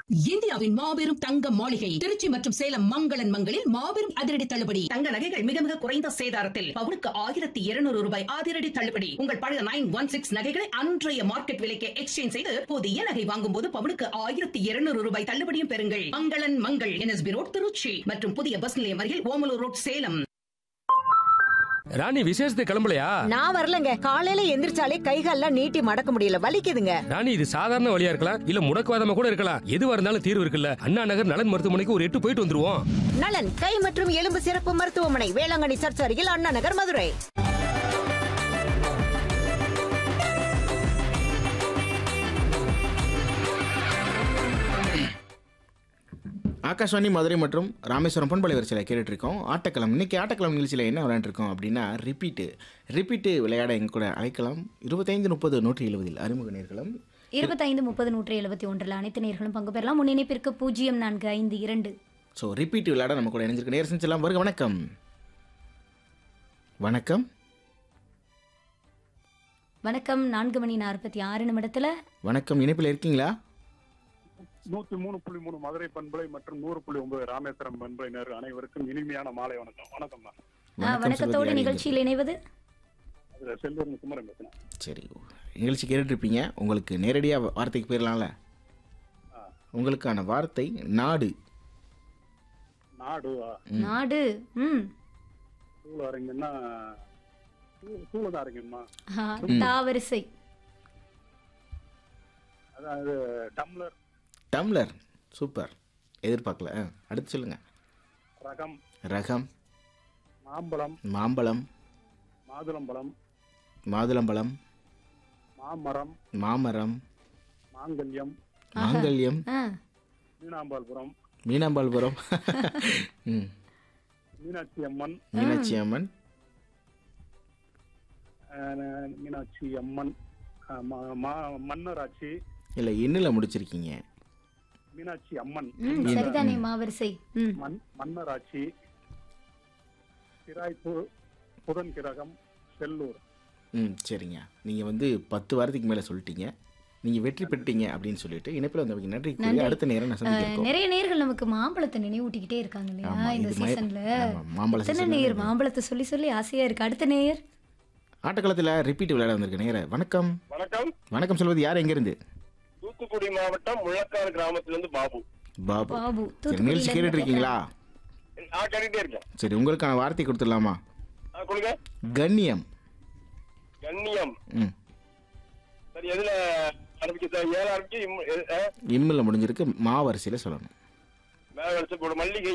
இந்தியாவின் மாபெரும் தங்க மாளிகை திருச்சி மற்றும் சேலம் மங்களன் மங்களில் மாபெரும் அதிரடி தள்ளுபடி தங்க நகைகள் மிக மிக குறைந்த சேதாரத்தில் பவுனுக்கு ஆயிரத்தி இருநூறு ரூபாய் அதிரடி தள்ளுபடி உங்கள் பழைய நைன் ஒன் சிக்ஸ் நகைகளை அன்றைய மார்க்கெட் விலைக்கு எக்ஸ்சேஞ்ச் செய்து புதிய நகை வாங்கும் போது பவுனுக்கு ஆயிரத்தி இருநூறு ரூபாய் தள்ளுபடியும் பெறுங்கள் மங்களன் மங்கள் என்எஸ்பி ரோட் திருச்சி மற்றும் புதிய பஸ் நிலையம் அருகில் ஓமலூர் ரோட் சேலம் ராணி விசேஷத்துக்கு கிளம்பலையா நான் வரலங்க காலையில எந்திரிச்சாலே கைகால்லாம் நீட்டி மடக்க முடியல வலிக்குதுங்க ராணி இது சாதாரண வழியா இருக்கலாம் இல்ல முடக்குவாதமா கூட இருக்கலாம் எதுவா இருந்தாலும் தீர்வு இருக்குல்ல அண்ணா நகர் நலன் மருத்துவமனைக்கு ஒரு எட்டு போயிட்டு வந்துருவோம் நலன் கை மற்றும் எலும்பு சிறப்பு மருத்துவமனை வேளாங்கண்ணி சர்ச் அருகில் அண்ணா நகர் மதுரை ஆகாஷ்வாணி மதுரை மற்றும் ராமேஸ்வரம் பண்பலை வரிசையில் கேட்டுட்டு இருக்கோம் ஆட்டக்களம் இன்னைக்கு ஆட்டக்களம் நிகழ்ச்சியில் என்ன விளையாண்டுருக்கோம் அப்படின்னா ரிப்பீட்டு ரிப்பீட்டு விளையாட எங்க கூட அழைக்கலாம் இருபத்தைந்து முப்பது நூற்றி எழுபதில் அறிமுக நேர்களும் இருபத்தைந்து முப்பது நூற்றி எழுபத்தி ஒன்றில் அனைத்து நேர்களும் பங்கு பெறலாம் முன்னிணைப்பிற்கு பூஜ்ஜியம் நான்கு ஐந்து இரண்டு ஸோ ரிப்பீட் விளையாட நம்ம கூட இணைஞ்சிருக்க நேரம் செஞ்சலாம் வருக வணக்கம் வணக்கம் வணக்கம் நான்கு மணி நாற்பத்தி ஆறு நிமிடத்துல வணக்கம் இணைப்பில் இருக்கீங்களா நூத்தி மூணு புள்ளி மூணு மதுரை பண்பலை மற்றும் நூறு புள்ளி ஒன்பது ராமேஸ்வரம் பண்பலையினர் அனைவருக்கும் இனிமையான மாலை வணக்கம் வணக்கம்மா ஆ, வணக்கம் வணக்கத்தோடு சொல்வது நிகழ்ச்சியில் இணைவது அதுல செல்லூர் குமரன் பேசுறேன் சரி நிகழ்ச்சி கேட்டுட்ருப்பீங்க உங்களுக்கு நேரடியாக வார்த்தைக்கு போயிடலாம்ல உங்களுக்கான வார்த்தை நாடு நாடு நாடு ம் சூழ அரங்கன்னா சூழதான் அரங்கம்மா ஆ, தாவரிசை அதாவது டம்ளர் டம்ளர் சூப்பர் எதிர்பார்க்கல ஆ, அடுத்து சொல்லுங்கள் ரகம் ரகம் மாம்பழம் மாம்பழம் மாதுளம்பழம் மாதுளம்பழம் மாமரம் மாமரம் மாங்கல்யம் மாங்கல்யம் ஆ, மீனாம்பாள்புரம் மீனாம்பாள்புரம் ம் மீனாட்சி அம்மன் மீனாட்சி அம்மன் அஹ், மீனாட்சி அம்மன் அஹ், ம- மா- மன்னராட்சி இல்லை எண்ணில் முடிச்சிருக்கீங்க மீனாட்சி அம்மன் ம் சரிதானே மாவரிசை ம் மன் மன்னராட்சி கிராய்ப்பு புதன் கிரகம் செல்லூர் ம் சரிங்க நீங்கள் வந்து பத்து வாரத்துக்கு மேலே சொல்லிட்டீங்க நீங்கள் வெற்றி பெற்றீங்க அப்படின்னு சொல்லிட்டு இணைப்பில் வந்தவங்க நன்றி கூறி நன்றி. அடுத்த நேரம் நான் ஆ, சந்திக்கிறோம் நிறைய நேர்கள் நமக்கு மாம்பழத்தை நினைவூட்டிக்கிட்டே இருக்காங்க இல்லையா ஆமா, இந்த இது மய- சீசன்ல ஆமா, மாம்பழ எத்தனை season நேர் ல மாம்பழத்தை சொல்லி சொல்லி ஆசையா இருக்கு அடுத்த நேயர் ஆட்டக்களத்தில் ரிப்பீட் விளையாட வந்திருக்க நேர வணக்கம் வணக்கம் வணக்கம் சொல்வது யார் எங்கேருந்து தூத்துக்குடி மாவட்டம் முள்ளக்காடு கிராமத்திலிருந்து பாபு பாபு பாபு சரி நிகழ்ச்சி கேட்டுட்டு இருக்கீங்களா நான் கேட்டுட்டே இருக்கேன் சரி உங்களுக்கான வார்த்தை கொடுத்துடலாமா ஆ, கொடுங்க கண்ணியம் கண்ணியம் ம் சரி எதுல ஆரம்பிக்க சார் ஏழு ஆரம்பிச்சு இம்மு- எது- ஆ? இம்மில் முடிஞ்சிருக்கு மா வரிசையில் சொல்லணும் மேல வரிசை போடு மல்லிகை